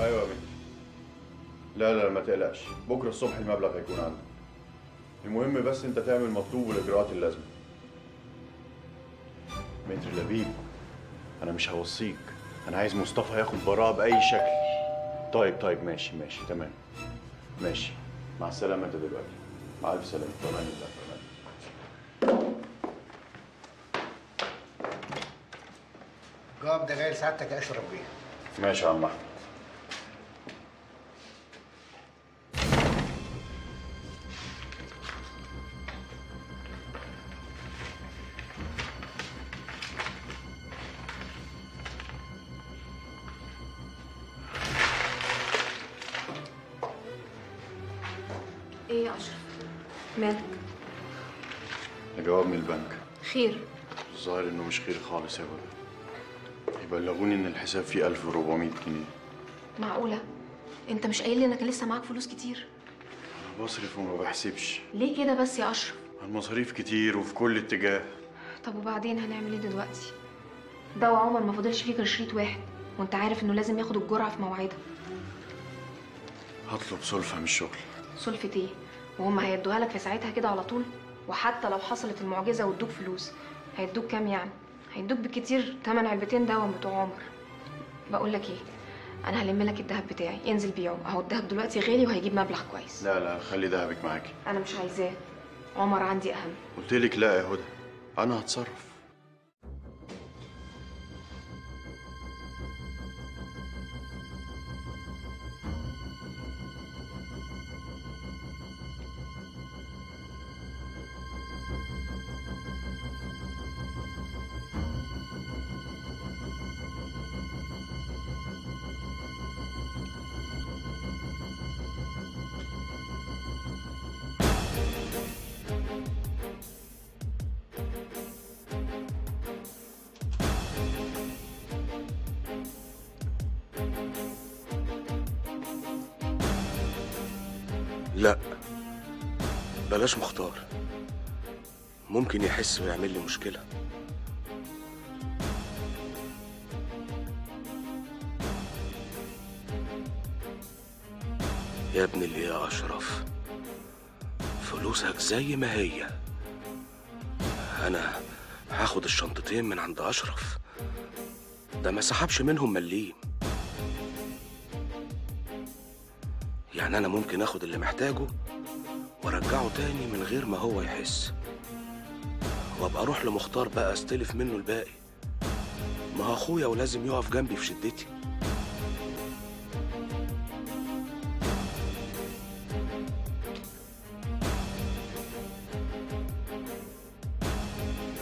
ايوه يا بنتي لا لا ما تقلقش بكره الصبح المبلغ هيكون عندك المهم بس انت تعمل مطلوب والاجراءات اللازمه متر لبيب انا مش هوصيك انا عايز مصطفى ياخد براءه باي شكل طيب طيب ماشي ماشي تمام ماشي مع السلامه انت دلوقتي مع الف سلامه تمام الله تمام الجواب ده جاي لسعادتك يا اشرف بيه ماشي يا عم احمد ايه يا اشرف مالك ده جواب من البنك خير الظاهر انه مش خير خالص يا هدى يبلغوني ان الحساب فيه 1400 جنيه معقوله انت مش قايل لي انك لسه معاك فلوس كتير انا بصرف وما بحسبش ليه كده بس يا اشرف المصاريف كتير وفي كل اتجاه طب وبعدين هنعمل ايه دلوقتي ده وعمر ما فاضلش فيه غير شريط واحد وانت عارف انه لازم ياخد الجرعه في موعدها هطلب سلفة من الشغل سلفة ايه وهم هيدوها لك في ساعتها كده على طول وحتى لو حصلت المعجزه وادوك فلوس هيدوك كام يعني هيدوك بالكتير تمن علبتين دواء بتوع عمر بقول لك ايه انا هلم لك الدهب بتاعي انزل بيعه اهو الدهب دلوقتي غالي وهيجيب مبلغ كويس لا لا خلي دهبك معاكي انا مش عايزاه عمر عندي اهم قلت لك لا يا هدى انا هتصرف لا بلاش مختار ممكن يحس ويعمل لي مشكلة يا ابن اللي يا أشرف فلوسك زي ما هي أنا هاخد الشنطتين من عند أشرف ده ما سحبش منهم مليم يعني أنا ممكن آخد اللي محتاجه وأرجعه تاني من غير ما هو يحس وأبقى أروح لمختار بقى أستلف منه الباقي ما هو أخويا ولازم يقف جنبي في شدتي